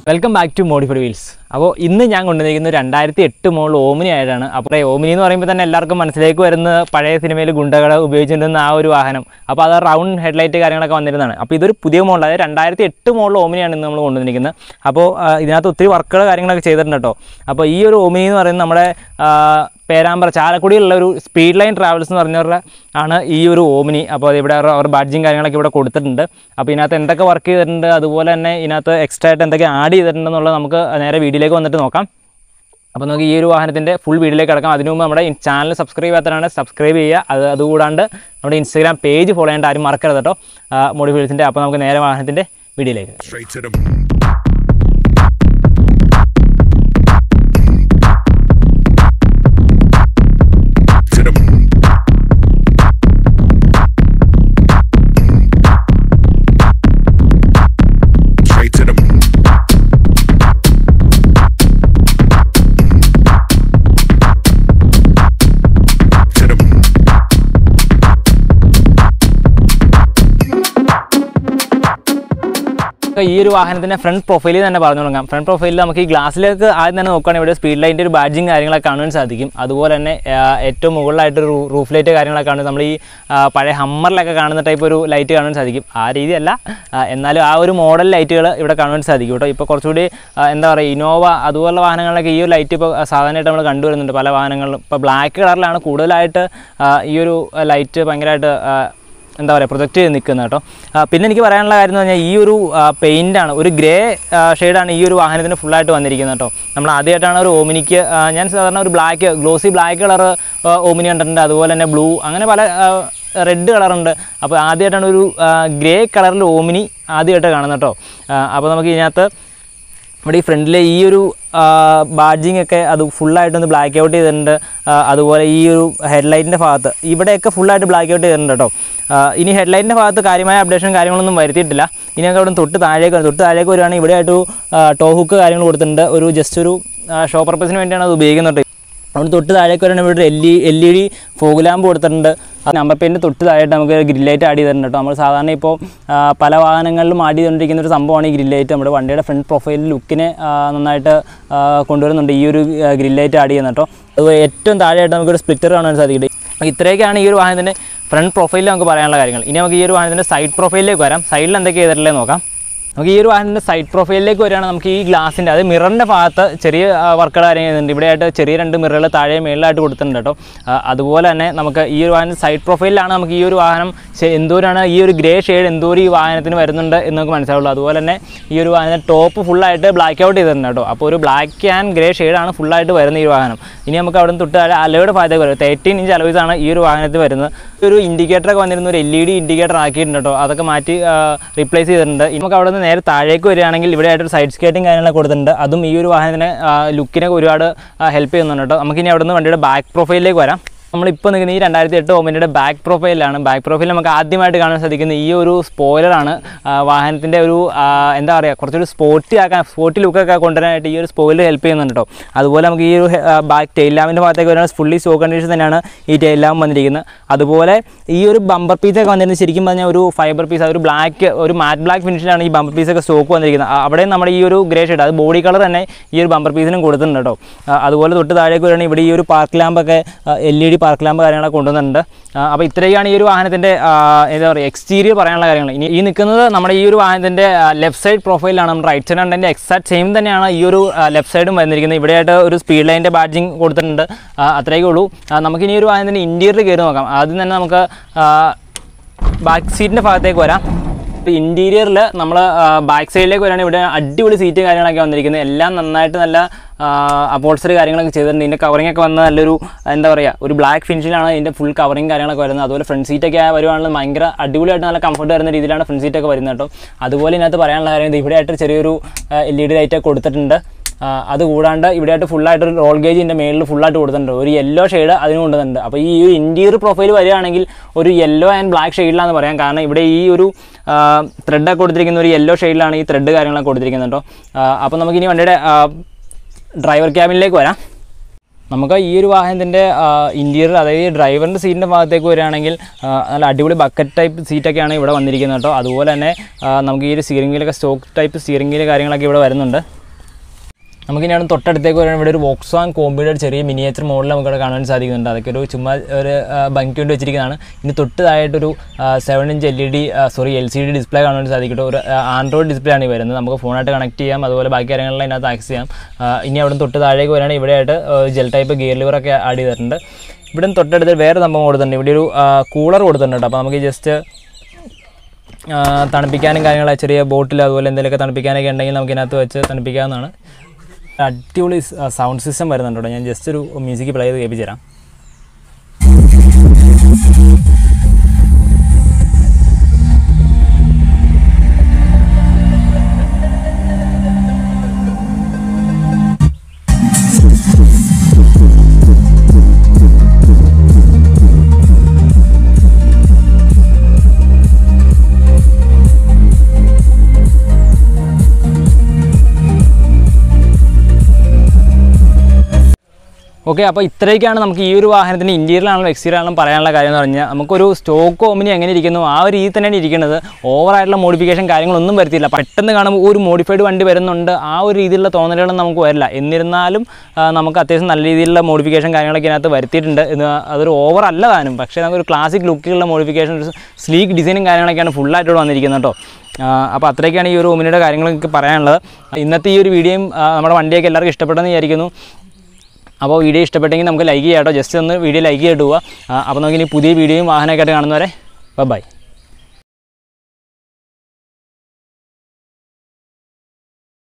Welcome back to modified wheels അപ്പോൾ ഇന്ന് ഞാൻ കൊണ്ടുവന്നിരിക്കുന്നത് രണ്ടായിരത്തി എട്ട് മോഡൽ ഓമിനി ആയിട്ടാണ് അപ്പോൾ ഓമിനി എന്ന് പറയുമ്പോൾ തന്നെ എല്ലാവർക്കും മനസ്സിലേക്ക് വരുന്ന പഴയ സിനിമയിൽ ഗുണ്ടകൾ ഉപയോഗിച്ചിരുന്ന ആ ഒരു വാഹനം അപ്പോൾ അത് റൗണ്ട് ഹെഡ്ലൈറ്റ് കാര്യങ്ങളൊക്കെ വന്നിരുന്നതാണ് അപ്പോൾ ഇതൊരു പുതിയ മോഡൽ അതായത് രണ്ടായിരത്തി എട്ട് മോഡൽ ഓമിനിയാണ് ഇന്ന് നമ്മൾ കൊണ്ടുവന്നിരിക്കുന്നത് അപ്പോൾ ആ, ഇതിനകത്ത് ഒത്തിരി വർക്കുകൾ കാര്യങ്ങളൊക്കെ ചെയ്തിട്ടുണ്ട് കേട്ടോ അപ്പോൾ ഈ ഒരു ഓമിനി എന്ന് പറയുന്നത് നമ്മുടെ ആ, പേരാമ്പ്ര ചാലക്കുടിയിലുള്ള ഒരു സ്പീഡ് ലൈൻ ട്രാവൽസ് എന്ന് പറഞ്ഞവരുടെ ആണ് ഈ ഒരു ഓമിനി അപ്പോൾ അത് ഇവിടെ അവർ ബാഡ്ജിങ് കാര്യങ്ങളൊക്കെ ഇവിടെ കൊടുത്തിട്ടുണ്ട് അപ്പോൾ ഇതിനകത്ത് എന്തൊക്കെ വർക്ക് ചെയ്തിട്ടുണ്ട് അതുപോലെ തന്നെ ഇതിനകത്ത് എക്സ്ട്രാ ആയിട്ട് എന്തൊക്കെ ആഡ് ചെയ്തിട്ടുണ്ടെന്നുള്ളത് നമുക്ക് നേരെ വീഡിയോയിലേക്ക് വന്നിട്ട് നോക്കാം അപ്പോൾ നമുക്ക് ഈ ഒരു വാഹനത്തിൻ്റെ ഫുൾ വീഡിയോയിലേക്ക് കിടക്കാം അതിനു മുമ്പ് നമ്മുടെ ചാനൽ സബ്സ്ക്രൈബ് ചെയ്യാത്തതാണ് സബ്സ്ക്രൈബ് ചെയ്യുക അത് അതുകൂടാണ്ട് നമ്മുടെ ഇൻസ്റ്റാഗ്രാം പേജ് ഫോളോ ചെയ്യേണ്ട ആരും മറക്കരുത് കേട്ടോ മോഡിഫിക്കേഷൻ്റെ അപ്പോൾ നമുക്ക് നേരെ വാഹനത്തിൻ്റെ വീഡിയോയിലേക്ക് Straight to the to the straight to the to the നമുക്ക് ഈ ഒരു വാഹനത്തിൻ്റെ ഫ്രണ്ട് പ്രൊഫൈലിൽ തന്നെ പറഞ്ഞു തുടങ്ങാം ഫ്രണ്ട് പ്രൊഫൈലിൽ നമുക്ക് ഈ ഗ്ലാസ്സിലേക്ക് ആദ്യം തന്നെ നോക്കുകയാണെങ്കിൽ ഇവിടെ സ്പീഡ് ലൈറ്റിൻ്റെ ഒരു ബാഡ്ജിങ് കാര്യങ്ങളൊക്കെ കാണാൻ സാധിക്കും അതുപോലെ തന്നെ ആ, ഏറ്റവും മുകളിലായിട്ട് ഒരു റൂഫ് ലൈറ്റ് കാര്യങ്ങളൊക്കെ കാണും നമ്മൾ ഈ ആ, പഴയ ഹമ്മറിലൊക്കെ കാണുന്ന ടൈപ്പ് ഒരു ലൈറ്റ് കാണാൻ സാധിക്കും ആ രീതിയല്ല ആ, എന്നാലും ആ ഒരു മോഡൽ ലൈറ്റുകൾ ഇവിടെ കാണാൻ സാധിക്കും കേട്ടോ ഇപ്പോൾ കുറച്ചുകൂടി ആ, എന്താ പറയുക ഇനോവ അതുപോലുള്ള വാഹനങ്ങളിലൊക്കെ ഈ ഒരു ലൈറ്റ് ഇപ്പോൾ സാധാരണയായിട്ട് നമ്മൾ കണ്ടുവരുന്നുണ്ട് പല വാഹനങ്ങളിലും ഇപ്പോൾ ബ്ലാക്ക് കളറിലാണ് കൂടുതലായിട്ട് ആ, ഈ ഒരു ലൈറ്റ് ഭയങ്കരമായിട്ട് ആ, എന്താ പറയുക പ്രൊജക്റ്റ് ചെയ്ത് നിൽക്കുന്നത് കേട്ടോ ആ, പിന്നെ എനിക്ക് പറയാനുള്ള കാര്യം എന്ന് പറഞ്ഞാൽ ഈ ഒരു പെയിൻ്റാണ് ഒരു ഗ്രേ ഷെയ്ഡാണ് ഈ ഒരു വാഹനത്തിന് ഫുള്ളായിട്ട് വന്നിരിക്കുന്നത് കേട്ടോ നമ്മൾ ആദ്യമായിട്ടാണ് ഒരു ഓമിനിക്ക് ആ, ഞാൻ സാധാരണ ഒരു black glossy black colour Omni കണ്ടിട്ടുണ്ട് അതുപോലെ തന്നെ ബ്ലൂ അങ്ങനെ പല റെഡ് കളറുണ്ട് അപ്പോൾ ആദ്യമായിട്ടാണ് ഒരു ഗ്രേ കളറിൽ ഓമിനി ആദ്യമായിട്ട് കാണുന്നത് കേട്ടോ ആ, അപ്പോൾ നമുക്ക് ഇതിനകത്ത് നമ്മുടെ ഈ ഫ്രണ്ടിലെ ഈ ഒരു ബാഡ്ജിങ് ഒക്കെ അത് ഫുള്ളായിട്ടൊന്ന് ബ്ലാക്ക് ഔട്ട് ചെയ്തിട്ടുണ്ട് ആ, അതുപോലെ ഈ ഒരു ഹെഡ്ലൈറ്റിൻ്റെ ഭാഗത്ത് ഇവിടെയൊക്കെ ഫുള്ളായിട്ട് ബ്ലാക്ക് ഔട്ട് ചെയ്തിട്ടുണ്ട് കേട്ടോ ആ, ഇനി ഹെഡ്ലൈറ്റിൻ്റെ ഭാഗത്ത് കാര്യമായ അപ്ഡേഷൻ കാര്യങ്ങളൊന്നും വരുത്തിയിട്ടില്ല ഇനി നമുക്ക് അവിടെ തൊട്ട് താഴേക്ക് വരും. തൊട്ട് താഴേക്ക് വരുവാണെങ്കിൽ ഇവിടെ ആയിട്ട് ടോ ഹുക്ക് കാര്യങ്ങൾ കൊടുത്തിട്ടുണ്ട് ഒരു ജസ്റ്റ് ഒരു ഷോ പർപ്പസിന് വേണ്ടിയാണ് അത് ഉപയോഗിക്കുന്നത് അവിടെ തൊട്ട് താഴേക്ക് വരണം ഇവിടെ L E L E D fog lamp കൊടുത്തിട്ടുണ്ട് ആ നമ്പർ പ്ലേറ്റിൻ്റെ തൊട്ട് താഴെയായിട്ട് നമുക്ക് ഗ്രില്ലൈറ്റ് ആഡ് ചെയ്തിട്ടുണ്ട് കേട്ടോ നമ്മൾ സാധാരണ ഇപ്പോൾ ആ, പല വാഹനങ്ങളിലും ആഡ് ചെയ്തുകൊണ്ടിരിക്കുന്ന ഒരു സംഭവമാണ് ഈ ഗ്രില്ലൈറ്റ് നമ്മുടെ വണ്ടിയുടെ ഫ്രണ്ട് പ്രൊഫൈൽ ലുക്കിനെ ആ, നന്നായിട്ട് ആ, കൊണ്ടുവരുന്നുണ്ട് ഈ ഒരു ഗ്രില്ലൈറ്റ് ആഡ് ചെയ്യുന്നത് കേട്ടോ അത് ഏറ്റവും താഴെയായിട്ട് നമുക്കൊരു സ്പ്ലിറ്റർ കാണാൻ സാധിക്കും അപ്പോൾ ഇത്രയൊക്കെയാണ് ഈ ഒരു വാഹനത്തിൻ്റെ ഫ്രണ്ട് പ്രൊഫൈലിൽ നമുക്ക് പറയാനുള്ള കാര്യങ്ങൾ ഇനി നമുക്ക് ഈ ഒരു വാഹനത്തിൻ്റെ സൈഡ് പ്രൊഫൈലിലേക്ക് വരാം സൈഡിൽ എന്തൊക്കെ ചെയ്തിട്ടുള്ളത് നോക്കാം നമുക്ക് ഈ ഒരു വാഹനത്തിൻ്റെ സൈഡ് പ്രൊഫൈലിലേക്ക് വരികയാണെങ്കിൽ നമുക്ക് ഈ ഗ്ലാസിൻ്റെ അത് മിററിൻ്റെ ഭാഗത്ത് ചെറിയ വർക്കുകൾ കാര്യങ്ങൾ ചെയ്യുന്നുണ്ട് ഇവിടെയായിട്ട് ചെറിയ രണ്ട് മിററുകൾ താഴെ മേളിലായിട്ട് കൊടുത്തിട്ടുണ്ട് കേട്ടോ ആ, അതുപോലെ തന്നെ നമുക്ക് ഈ ഒരു വാഹനം സൈഡ് പ്രൊഫൈലിലാണ് നമുക്ക് ഈ ഒരു വാഹനം ശ- എന്തോരാണ് ഈ ഒരു ഗ്രേ ഷെയ്ഡ് എന്തോരം ഈ വാഹനത്തിന് വരുന്നുണ്ട് എന്ന് നമുക്ക് മനസ്സിലാവുള്ളൂ അതുപോലെ തന്നെ ഈ ഒരു വാഹനം ടോപ്പ് ഫുള്ളായിട്ട് ബ്ലാക്ക് ഔട്ട് ചെയ്തിട്ടുണ്ട് കേട്ടോ അപ്പോൾ ഒരു ബ്ലാക്ക് ആൻഡ് ഗ്രേ ഷെയ്ഡാണ് ഫുള്ളായിട്ട് വരുന്ന ഈ ഒരു വാഹനം ഇനി നമുക്ക് അവിടെ നിന്ന് തൊട്ട് താഴെ അലയുടെ ഭാഗത്തേക്ക് വരും തേർട്ടീൻ ഇഞ്ച് അലവീസാണ് ഈ ഒരു വാഹനത്തിൽ വരുന്നത് ഈ ഒരു ഇൻഡിക്കേറ്റർ ഒക്കെ വന്നിരുന്ന ഒരു എൽ ഇ ഡി ഇൻഡിക്കേറ്റർ ആക്കിയിട്ടുണ്ട് കേട്ടോ അതൊക്കെ മാറ്റി റീപ്ലേസ് ചെയ്തിട്ടുണ്ട് ഇനി നമുക്ക് അവിടെ നിന്ന് നേരെ താഴേക്ക് വരികയാണെങ്കിൽ ഇവിടെ ആയിട്ടൊരു സൈഡ് സ്കേറ്റിംഗ് കാര്യങ്ങളൊക്കെ കൊടുത്തിട്ടുണ്ട് അതും ഈ ഒരു വാഹനത്തിന് ലുക്കിനെ ഒരുപാട് ഹെൽപ്പ് ചെയ്യുന്നുണ്ട് കേട്ടോ നമുക്കിനി അവിടെ നിന്ന് വണ്ടിയുടെ ബാക്ക് പ്രൊഫൈലിലേക്ക് വരാം നമ്മളിപ്പോൾ നിൽക്കുന്ന ഈ രണ്ടായിരത്തി എട്ട് ഓമിൻ്റെ ബാക്ക് പ്രൊഫൈലാണ് ബാക്ക് പ്രൊഫൈൽ നമുക്ക് ആദ്യമായിട്ട് കാണാൻ സാധിക്കുന്ന ഈ ഒരു സ്പോയിലറാണ് വാഹനത്തിൻ്റെ ഒരു ആ, എന്താ പറയുക കുറച്ചൊരു സ്പോർട്ടി ആക്കാൻ സ്പോർട്ടി ലുക്കൊക്കെ കൊണ്ടുവരാനായിട്ട് ഈ ഒരു സ്പോയിലർ ഹെൽപ്പ് ചെയ്യുന്നുണ്ട് കേട്ടോ അതുപോലെ നമുക്ക് ഈ ഒരു ബാക്ക് ടെയിൽ ലാമ്പിൻ്റെ ഭാഗത്തേക്ക് വരുന്ന ഫുള്ളി സ്റ്റോ കണ്ടീഷൻ തന്നെയാണ് ഈ ടെയിൽ ലാമ്പ് വന്നിരിക്കുന്നത് അതുപോലെ ഈ ഒരു ബമ്പർ പീസൊക്കെ വന്നിരുന്നത് ശരിക്കും പറഞ്ഞാൽ ഒരു ഫൈബർ പീസ് ഒരു ബ്ലാക്ക് ഒരു മാറ്റ് ബ്ലാക്ക് ഫിനിഷിലാണ് ഈ ബമ്പർ പീസൊക്കെ സ്റ്റോക്ക് വന്നിരിക്കുന്നത് ആ, അവിടെ നമ്മുടെ ഈ ഒരു ഗ്രേ ഷെയ്ഡ് അത് ബോഡി കളർ തന്നെ ഈ ഒരു ബമ്പർ പീസിനും കൊടുത്തിട്ടുണ്ട് കേട്ടോ ആ, അതുപോലെ തൊട്ട് താഴേക്ക് വരികയാണെങ്കിൽ ഇവിടെ ഈ ഒരു പാർക്ക് ലാമ്പൊക്കെ L E D park lamp കാര്യങ്ങളൊക്കെ കൊണ്ടുവന്നിട്ടുണ്ട് ആ, അപ്പോൾ ഇത്രയൊക്കെയാണ് ഈ ഒരു വാഹനത്തിൻ്റെ ആ, എന്താ പറയുക എക്സ്റ്റീരിയർ പറയാനുള്ള കാര്യങ്ങൾ ഇനി ഈ നിൽക്കുന്നത് നമ്മുടെ ഈ ഒരു വാഹനത്തിൻ്റെ ലെഫ്റ്റ് സൈഡ് പ്രൊഫൈലാണ് നമ്മുടെ റൈറ്റ് സൈഡ് അതിൻ്റെ എക്സാക്ട് സെയിം തന്നെയാണ് ഈ ഒരു ലെഫ്റ്റ് സൈഡും വന്നിരിക്കുന്നത് ഇവിടെയായിട്ട് ഒരു സ്പീഡ് ലൈൻ്റെ ബാഡ്ജിങ് കൊടുത്തിട്ടുണ്ട് ആ, അത്രയൊക്കെ ഉള്ളൂ ആ, നമുക്കിനി ഈ ഒരു വാഹനത്തിൻ്റെ ഇൻറ്റീരിയർ കയറി നോക്കാം ആദ്യം തന്നെ നമുക്ക് ബാക്ക് സീറ്റിൻ്റെ ഭാഗത്തേക്ക് വരാം ഇൻറ്റീരിയറിൽ നമ്മൾ ബാക്ക് സൈഡിലേക്ക് വരികയാണെങ്കിൽ ഇവിടെ അടിപൊളി സീറ്റ് കാര്യങ്ങളൊക്കെ വന്നിരിക്കുന്നത് എല്ലാം നന്നായിട്ട് നല്ല അപ്പോൾസറി കാര്യങ്ങളൊക്കെ ചെയ്തിട്ടുണ്ട് ഇതിൻ്റെ കവറിംഗ് ഒക്കെ വന്ന നല്ലൊരു എന്താ പറയുക ഒരു ബ്ലാക്ക് ഫിനിഷിലാണ് ഇതിൻ്റെ ഫുൾ കവറിങ് കാര്യങ്ങളൊക്കെ വരുന്നത് അതുപോലെ ഫ്രണ്ട് സീറ്റൊക്കെ വരുവാണെങ്കിൽ ഭയങ്കര അടിപൊളിയായിട്ട് നല്ല കംഫർട്ട് വരുന്ന രീതിയിലാണ് ഫ്രണ്ട് സീറ്റൊക്കെ വരുന്നത് കേട്ടോ അതുപോലെ ഇതിനകത്ത് പറയാനുള്ള കാര്യം ഇത് ഇവിടെയായിട്ട് ചെറിയൊരു എൽ ഇ ഡി ലൈറ്റ് കൊടുത്തിട്ടുണ്ട് ആ, അത് കൂടാണ്ട് ഇവിടെയായിട്ട് ഫുള്ളായിട്ട് ഒരു റോൾ ഗേജ് ഇതിൻ്റെ മേളിൽ ഫുള്ളായിട്ട് കൊടുത്തിട്ടുണ്ട് ഒരു യെല്ലോ ഷെയ്ഡ് അതിന് കൊണ്ടുവന്നിട്ടുണ്ട് അപ്പോൾ ഈ ഒരു ഇൻറ്റീരിയർ പ്രൊഫൈൽ വരികയാണെങ്കിൽ ഒരു യെല്ലോ ആൻഡ് ബ്ലാക്ക് ഷെയ്ഡിലാണെന്ന് പറയാം കാരണം ഇവിടെ ഈ ഒരു ത്രെഡൊക്കെ കൊടുത്തിരിക്കുന്ന ഒരു യെല്ലോ ഷെയ്ഡിലാണ് ഈ ത്രെഡ് കാര്യങ്ങളൊക്കെ കൊടുത്തിരിക്കുന്നത് കേട്ടോ അപ്പോൾ നമുക്കിനി വണ്ടിയുടെ ഡ്രൈവർ ക്യാബിനിലേക്ക് വരാം നമുക്ക് ഈ ഒരു വാഹനത്തിൻ്റെ ഇൻറ്റീരിയർ അതായത് ഡ്രൈവറിൻ്റെ സീറ്റിൻ്റെ ഭാഗത്തേക്ക് വരികയാണെങ്കിൽ ആ, നല്ല അടിപൊളി ബക്കറ്റ് ടൈപ്പ് സീറ്റൊക്കെയാണ് ഇവിടെ വന്നിരിക്കുന്നത് കേട്ടോ അതുപോലെ തന്നെ ആ, നമുക്ക് ഈ ഒരു സ്റ്റിയറിംഗ് വീലൊക്കെ സ്റ്റോക്ക് ടൈപ്പ് സ്റ്റിയറിംഗ് വീല് കാര്യങ്ങളൊക്കെ ഇവിടെ വരുന്നുണ്ട് നമുക്കിനി അവിടെ തൊട്ടടുത്തേക്ക് വരുമ്പോൾ ഇവിടെ ഒരു വോക്സ്വാൻ കോമ്പിയുടെ ഒരു ചെറിയ മിനിയേച്ചർ മോഡൽ നമുക്കിവിടെ കാണാൻ സാധിക്കുന്നുണ്ട് അതൊക്കെ ഒരു ചുമ്മാ ഒരു ആ, ഭംഗിക്ക് വേണ്ടി വെച്ചിരിക്കുന്നതാണ് ഇനി തൊട്ട് താഴായിട്ടൊരു seven inch L E D sorry L C D display കാണാൻ സാധിക്കട്ടെ ഒരു ആൻഡ്രോയിഡ് ഡിസ്പ്ലേ ആണ് ഈ വരുന്നത് നമുക്ക് ഫോണായിട്ട് കണക്ട് ചെയ്യാം അതുപോലെ ബാക്കി കാര്യങ്ങളെല്ലാം ഇതിനകത്ത് ആക്സസ് ചെയ്യാം ആ, ഇനി അവിടെ തൊട്ട് താഴേക്ക് വരികയാണെങ്കിൽ ഇവിടെയായിട്ട് ജെൽ ടൈപ്പ് ഗിയർ ലിവറൊക്കെ ആഡ് ചെയ്തിട്ടുണ്ട് ഇവിടെ നിന്ന് തൊട്ടടുത്ത് വേറെ സംഭവം കൊടുത്തിട്ടുണ്ട് ഇവിടെ ഒരു കൂളർ കൊടുത്തിട്ടുണ്ട് കേട്ടോ അപ്പോൾ നമുക്ക് ജസ്റ്റ് തണുപ്പിക്കാനും കാര്യങ്ങളെ ചെറിയ ബോട്ടിൽ അതുപോലെ എന്തെങ്കിലുമൊക്കെ തണുപ്പിക്കാനൊക്കെ ഉണ്ടെങ്കിൽ നമുക്ക് ഇതിനകത്ത് വെച്ച് തണുപ്പിക്കാവുന്നതാണ് അടിപൊളി സൗണ്ട് സിസ്റ്റം വരുന്നുണ്ട് കേട്ടോ ഞാൻ ജസ്റ്റ് ഒരു മ്യൂസിക് പ്ലേ ചെയ്ത് കേൾപ്പിച്ചു തരാം ഓക്കെ അപ്പോൾ ഇത്രയൊക്കെയാണ് നമുക്ക് ഈ ഒരു വാഹനത്തിൻ്റെ ഇൻറ്റീരിയലാണെങ്കിലും എക്സ്റ്റീരിയലാണെങ്കിലും പറയാനുള്ള കാര്യം എന്ന് പറഞ്ഞാൽ നമുക്കൊരു സ്റ്റോക്ക് ഓമിനി എങ്ങനെ ഇരിക്കുന്നു ആ ഒരു രീതി തന്നെയാണ് ഇരിക്കുന്നത് ഓവറായിട്ടുള്ള മോഡിഫിക്കേഷൻ കാര്യങ്ങളൊന്നും വരുത്തിയില്ല പെട്ടെന്ന് കാണുമ്പോൾ ഒരു മോഡിഫൈഡ് വണ്ടി വരുന്നുണ്ട് ആ ഒരു രീതിയിലുള്ള തോന്നലുകളൊന്നും നമുക്ക് വരില്ല എന്നിരുന്നാലും ആ, നമുക്ക് അത്യാവശ്യം നല്ല രീതിയിലുള്ള മോഡിഫിക്കേഷൻ കാര്യങ്ങളൊക്കെ ഇതിനകത്ത് വരുത്തിയിട്ടുണ്ട് ഇത് അതൊരു ഓവർ അല്ല താനും പക്ഷേ നമുക്കൊരു ക്ലാസിക് ലുക്കിലുള്ള മോഡിഫിക്കേഷൻ ഒരു സ്ലീക്ക് ഡിസൈനും കാര്യങ്ങളൊക്കെയാണ് ഫുള്ളായിട്ട് ഇവിടെ വന്നിരിക്കുന്നത് കേട്ടോ അപ്പോൾ അത്രയൊക്കെയാണ് ഈ ഒരു റൂമിൻ്റെ കാര്യങ്ങൾ എനിക്ക് പറയാനുള്ളത് ഇന്നത്തെ ഈ ഒരു വീഡിയോയും ആ, നമ്മുടെ വണ്ടിയൊക്കെ എല്ലാവർക്കും ഇഷ്ടപ്പെട്ടെന്ന് വിചാരിക്കുന്നു അപ്പോൾ വീഡിയോ ഇഷ്ടപ്പെട്ടെങ്കിൽ നമുക്ക് ലൈക്ക് ചെയ്യാം കേട്ടോ ജസ്റ്റ് ഒന്ന് വീഡിയോ ലൈക്ക് ചെയ്തിട്ട് പോവുക അപ്പോൾ നമുക്ക് ഇനി പുതിയ വീഡിയോയും വാഹനമൊക്കെ ആയിട്ട് കാണുന്നവരെ ബൈ